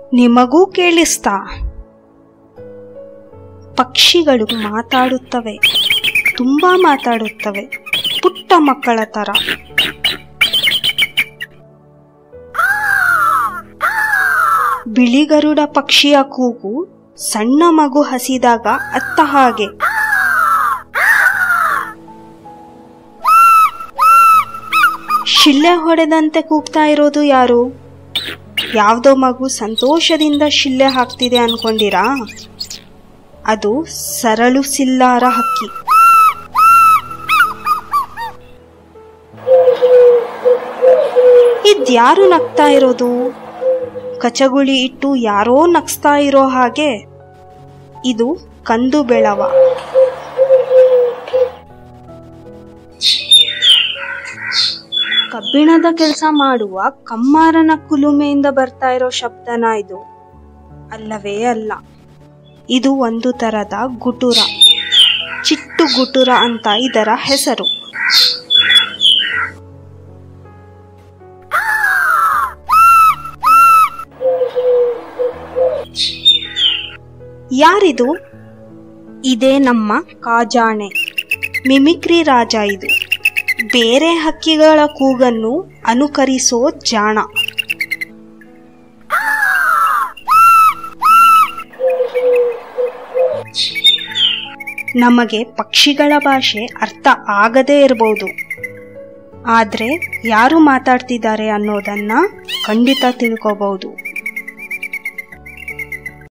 ನಿಮಗೂ ಕೇಳಿಸ್ತಾ ಪಕ್ಷಿಗಳು ಮಾತಾಡುತ್ತವೆ ತುಂಬಾ ಮಾತಾಡುತ್ತವೆ ಪುಟ್ಟ ಮಕ್ಕಳ ತರ ಬಿಳಿಗರುಡ ಪಕ್ಷಿಯ ಕೂಗು ಸಣ್ಣ ಮಗು ಹಸಿದಾಗ ಅತ್ತ ಹಾಗೆ ಶಿಳ್ಳೆ ಹೊಡೆದಂತೆ ಕೂಗ್ತಾ ಇರೋದು ಯಾರು ಯಾವ್ದೋ ಮಗು ಸಂತೋಷದಿಂದ ಶಿಳ್ಳೆ ಹಾಕ್ತಿದೆ ಅನ್ಕೊಂಡಿರಾ ಅದು ಸರಳು ಸಿಲ್ಲಾರ ಹಕ್ಕಿ ಇದ್ಯಾರು ನಗ್ತಾ ಇರೋದು ಕಚಗುಳಿ ಇಟ್ಟು ಯಾರೋ ನಗ್ಸ್ತಾ ಇರೋ ಹಾಗೆ ಇದು ಕಂದು ಬೆಳವ ಕಬ್ಬಿಣದ ಕೆಲಸ ಮಾಡುವ ಕಮ್ಮಾರನ ಕುಲುಮೆಯಿಂದ ಬರ್ತಾ ಇರೋ ಶಬ್ದನ ಇದು ಅಲ್ಲವೇ ಅಲ್ಲ ಇದು ಒಂದು ತರದ ಗುಟುರ ಚಿಟ್ಟು ಗುಟುರ ಅಂತ ಇದರ ಹೆಸರು ಯಾರಿದು ಇದೇ ನಮ್ಮ ಕಾಜಾಣೆ ಮಿಮಿಕ್ರಿ ರಾಜ ಇದು ಬೇರೆ ಹಕ್ಕಿಗಳ ಕೂಗನ್ನು ಅನುಕರಿಸೋ ಜಾಣ ನಮಗೆ ಪಕ್ಷಿಗಳ ಭಾಷೆ ಅರ್ಥ ಆಗದೇ ಇರಬಹುದು ಆದ್ರೆ ಯಾರು ಮಾತಾಡ್ತಿದ್ದಾರೆ ಅನ್ನೋದನ್ನ ಖಂಡಿತ ತಿಳ್ಕೋಬಹುದು